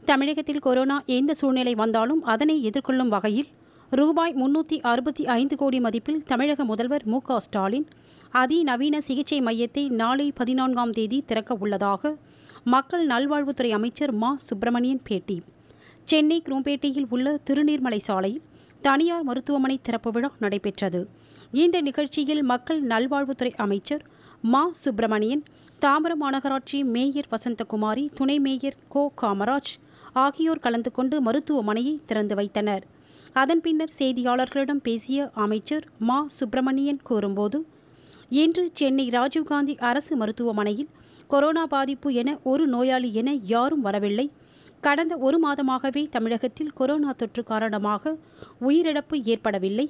தமிழகத்தில் கொரோனா எந்த சூழ்நிலை வந்தாலும் அதனை எதிர்கொள்ளும் வகையில் ரூபாய் முன்னூற்றி அறுபத்தி ஐந்து கோடி மதிப்பில் தமிழக முதல்வர் மு க ஸ்டாலின் அதிநவீன சிகிச்சை மையத்தை நாளை பதினான்காம் தேதி திறக்க உள்ளதாக மக்கள் நல்வாழ்வுத்துறை அமைச்சர் மா சுப்பிரமணியன் பேட்டி சென்னை குரோம்பேட்டையில் உள்ள திருநீர்மலை சாலையில் தனியார் மருத்துவமனை திறப்பு விழா நடைபெற்றது இந்த நிகழ்ச்சியில் மக்கள் நல்வாழ்வுத்துறை அமைச்சர் மா சுப்பிரமணியன் தாம்பரம் மாநகராட்சி மேயர் வசந்தகுமாரி துணை மேயர் கோ காமராஜ் ஆகியோர் கலந்து கொண்டு மருத்துவமனையை திறந்து வைத்தனர் அதன் பின்னர் செய்தியாளர்களிடம் பேசிய அமைச்சர் மா சுப்பிரமணியன் கூறும்போது இன்று சென்னை ராஜீவ்காந்தி அரசு மருத்துவமனையில் கொரோனா பாதிப்பு என ஒரு நோயாளி என யாரும் வரவில்லை கடந்த ஒரு மாதமாகவே தமிழகத்தில் கொரோனா தொற்று காரணமாக உயிரிழப்பு ஏற்படவில்லை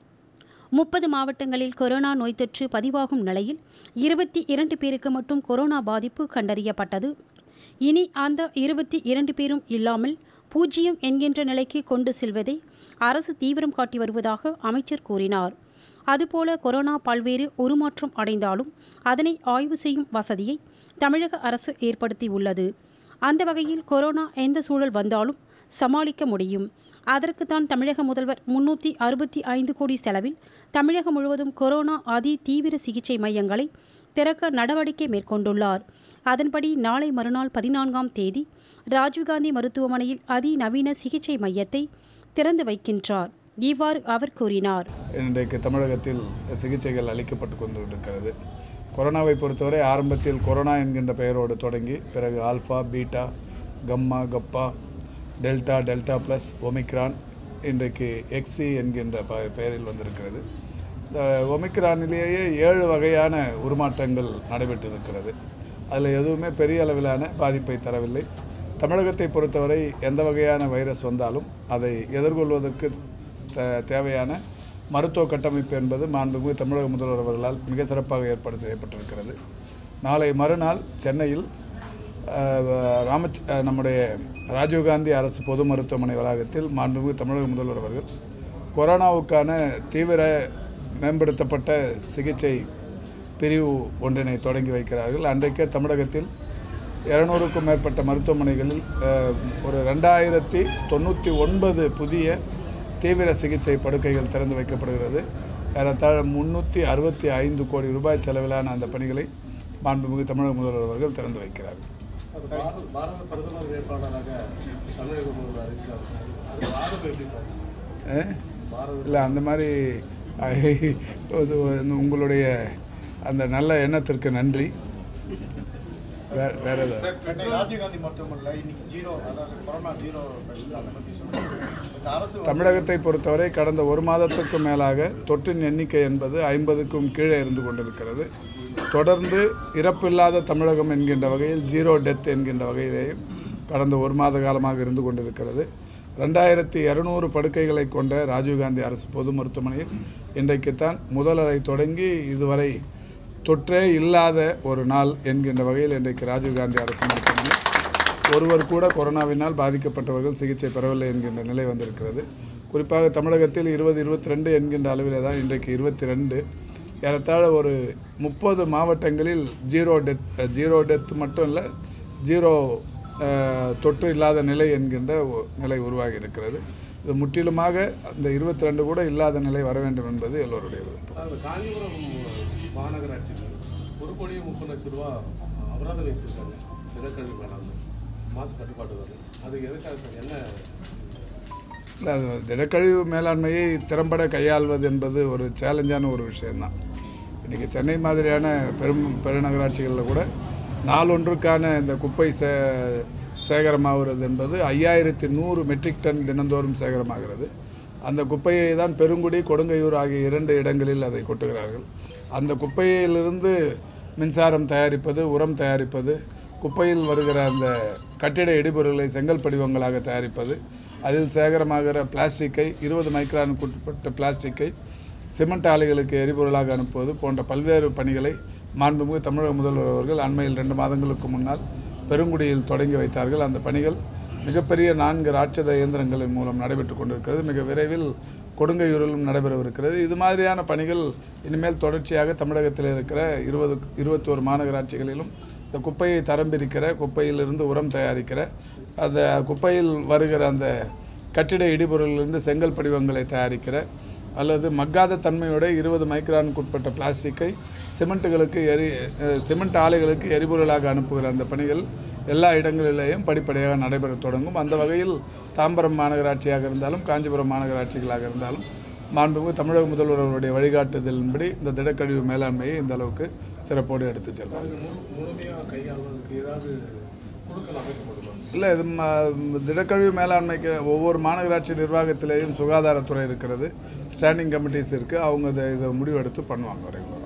முப்பது மாவட்டங்களில் கொரோனா நோய் தொற்று பதிவாகும் நிலையில் இருபத்தி இரண்டு பேருக்கு மட்டும் கொரோனா பாதிப்பு கண்டறியப்பட்டது இனி அந்த இருபத்தி இரண்டு பேரும் இல்லாமல் பூஜ்ஜியம் என்கின்ற நிலைக்கு கொண்டு செல்வதை அரசு தீவிரம் காட்டி வருவதாக அமைச்சர் கூறினார் அதுபோல கொரோனா பல்வேறு உருமாற்றம் அடைந்தாலும் அதனை ஆய்வு செய்யும் வசதியை தமிழக அரசு ஏற்படுத்தியுள்ளது அந்த வகையில் கொரோனா எந்த சூழல் வந்தாலும் சமாளிக்க முடியும் அதற்குத்தான் தமிழக முதல்வர் முன்னூற்றி அறுபத்தி ஐந்து கோடி செலவில் தமிழகம் முழுவதும் கொரோனா அதி தீவிர சிகிச்சை மையங்களை திறக்க நடவடிக்கை மேற்கொண்டுள்ளார் அதன்படி நாளை மறுநாள் பதினான்காம் தேதி ராஜீவ்காந்தி மருத்துவமனையில் அதிநவீன சிகிச்சை மையத்தை திறந்து வைக்கின்றார் இவ்வாறு அவர் கூறினார் இன்றைக்கு தமிழகத்தில் சிகிச்சைகள் அளிக்கப்பட்டு கொண்டிருக்கிறது கொரோனாவை பொறுத்தவரை ஆரம்பத்தில் கொரோனா என்கின்ற பெயரோடு தொடங்கி பிறகு alpha beta gamma kappa delta delta plus omicron இன்றைக்கு எக்ஸி என்கின்ற ப பெயரில் வந்திருக்கிறது இந்த ஒமிக்ரானிலேயே ஏழு வகையான உருமாற்றங்கள் நடைபெற்றிருக்கிறது அதில் எதுவுமே பெரிய அளவிலான பாதிப்பை தரவில்லை தமிழகத்தை பொறுத்தவரை எந்த வகையான வைரஸ் வந்தாலும் அதை எதிர்கொள்வதற்கு த- தேவையான மருத்துவ கட்டமைப்பு என்பது மாண்புமிகு தமிழக முதல்வர் அவர்களால் மிக சிறப்பாக ஏற்பாடு செய்யப்பட்டிருக்கிறது நாளை மறுநாள் சென்னையில் அஹ், ராமச் அஹ், நம்முடைய ராஜீவ்காந்தி அரசு பொது மருத்துவமனை வளாகத்தில் மாண்புமிகு தமிழக முதல்வர் அவர்கள் கொரோனாவுக்கான தீவிர மேம்படுத்தப்பட்ட சிகிச்சை பிரிவு ஒன்றினை தொடங்கி வைக்கிறார்கள் அன்றைக்கே தமிழகத்தில் இருநூறுக்கும் மேற்பட்ட மருத்துவமனைகளில் அஹ், ஒரு ரெண்டாயிரத்தி தொண்ணூற்றி ஒன்பது புதிய தீவிர சிகிச்சை படுக்கைகள் திறந்து வைக்கப்படுகிறது ஏறத்தாழ முந்நூற்றி அறுபத்தி ஐந்து கோடி ரூபாய் செலவிலான அந்த பணிகளை மாண்புமிகு தமிழக முதல்வர் அவர்கள் திறந்து வைக்கிறார்கள் பாரத பாரத பிரதமர் வேட்பாளராக தமிழக முதல்வர் இருக்கிறார் அது ஆதரவு எப்படி சார் அஹ்? பாரத இல்லை அந்த மாதிரி அஹ், இது வந்து உங்களுடைய அந்த நல்ல எண்ணத்திற்கு நன்றி வேற வேற ஏதாவது சென்னை ராஜீவ்காந்தி மருத்துவமனையில் இன்னைக்கு ஜீரோ அதாவது கொரோனா ஜீரோ பெட் அதை பற்றி சொல்லுங்கள் இந்த அரசு வந்து- தமிழகத்தை பொறுத்தவரை கடந்த ஒரு மாதத்துக்கு மேலாக தொற்றின் எண்ணிக்கை என்பது ஐம்பதுக்கும் கீழே இருந்து கொண்டிருக்கிறது தொடர்ந்து இறப்பில்லாத தமிழகம் என்கின்ற வகையில் ஜீரோ டெத் என்கின்ற வகையிலேயும் கடந்த ஒரு மாத காலமாக இருந்து கொண்டிருக்கிறது ரெண்டாயிரத்தி இரநூறு படுக்கைகளை கொண்ட ராஜீவ்காந்தி அரசு பொது மருத்துவமனையில் இன்றைக்குத்தான் முதல் அலை தொடங்கி இதுவரை தொற்றே இல்லாத ஒரு நாள் என்கின்ற வகையில் இன்றைக்கு ராஜீவ்காந்தி அரசு மருத்துவமனை ஒருவர் கூட கொரோனாவினால் பாதிக்கப்பட்டவர்கள் சிகிச்சை பெறவில்லை என்கின்ற நிலை வந்திருக்கிறது குறிப்பாக தமிழகத்தில் இருபது இருபத்தி ரெண்டு என்கின்ற அளவிலே தான் இன்றைக்கு இருபத்தி ரெண்டு ஏறத்தாழ ஒரு முப்பது மாவட்டங்களில் ஜீரோ டெத் ஜீரோ டெத் மட்டும் இல்லை ஜீரோ அஹ், தொற்று இல்லாத நிலை என்கின்ற ஒ- நிலை உருவாகி இருக்கிறது இது முற்றிலுமாக அந்த இருபத்தி ரெண்டு கூட இல்லாத நிலை வர வேண்டும் என்பது எல்லோருடைய விருப்பம் சார் இந்த காஞ்சிபுரம் மாநகராட்சிக்கு ஒரு கோடியே முப்பது லட்சம் ரூபா அபராதம் வச்சிருக்காங்க தினக்கழிவு வேணாம் மாசு கட்டுப்பாடு வரும் அது எதுக்காக சார் என்ன இல்லை அது திடக்கழிவு மேலாண்மையை திறம்பட கையாள்வது என்பது ஒரு சேலஞ்சான ஒரு விஷயம்தான் இன்றைக்கி சென்னை மாதிரியான பெரும் பெருநகராட்சிகளில் கூட நாளொன்றுக்கான இந்த குப்பை சே சேகரமாகிறது என்பது ஐயாயிரத்தி நூறு மெட்ரிக் டன் தினந்தோறும் சேகரமாகிறது அந்த குப்பையை தான் பெருங்குடி கொடுங்கையூர் ஆகிய இரண்டு இடங்களில் அதை கொட்டுகிறார்கள் அந்த குப்பையிலிருந்து மின்சாரம் தயாரிப்பது உரம் தயாரிப்பது குப்பையில் வருகிற அந்த கட்டிட இடிபொருட்களை செங்கல் படிவங்களாக தயாரிப்பது அதில் சேகரமாகிற பிளாஸ்டிக்கை இருபது மைக்ரானுக்கு உட்பட்ட பிளாஸ்டிக்கை சிமெண்ட் ஆலைகளுக்கு எரிபொருளாக அனுப்புவது போன்ற பல்வேறு பணிகளை மாண்புமிகு தமிழக முதல்வர் அவர்கள் அண்மையில் ரெண்டு மாதங்களுக்கு முன்னால் பெருங்குடியில் தொடங்கி வைத்தார்கள் அந்த பணிகள் மிகப்பெரிய நான்கு ராட்சத இயந்திரங்களின் மூலம் நடைபெற்று கொண்டிருக்கிறது மிக விரைவில் கொடுங்கையூரிலும் நடைபெறவிருக்கிறது இது மாதிரியான பணிகள் இனிமேல் தொடர்ச்சியாக தமிழகத்தில் இருக்கிற இருபது இருபத்தோரு மாநகராட்சிகளிலும் இந்த குப்பையை தரம் பிரிக்கிற குப்பையிலிருந்து உரம் தயாரிக்கிற அந்த குப்பையில் வருகிற அந்த கட்டிட இடிபொருளிலிருந்து செங்கல் படிவங்களை தயாரிக்கிற அல்லது மக்காத தன்மையோட இருபது மைக்ரானுக்கு உட்பட்ட பிளாஸ்டிக்கை சிமெண்ட்டுகளுக்கு எரி அஹ், சிமெண்ட் ஆலைகளுக்கு எரிபொருளாக அனுப்புகிற அந்த பணிகள் எல்லா இடங்களிலேயும் படிப்படியாக நடைபெற தொடங்கும் அந்த வகையில் தாம்பரம் மாநகராட்சியாக இருந்தாலும் காஞ்சிபுரம் மாநகராட்சிகளாக இருந்தாலும் மாண்புமிகு தமிழக முதல்வர் அவருடைய வழிகாட்டுதலின்படி இந்த திடக்கழிவு மேலாண்மையை இந்த அளவுக்கு சிறப்போடு எடுத்து செல்வார் அது முழு முழுமையாக கையாள்வதற்கு ஏதாவது குழுக்கள் அமைக்கப்படுமா இல்லை இது ம- திடக்கழிவு மேலாண்மைக்கு ஒவ்வொரு மாநகராட்சி நிர்வாகத்திலேயும் சுகாதாரத்துறை இருக்கிறது ஸ்டாண்டிங் கமிட்டிஸ் இருக்குது அவங்க இதை இதை முடிவெடுத்து பண்ணுவாங்க வரைக்கும்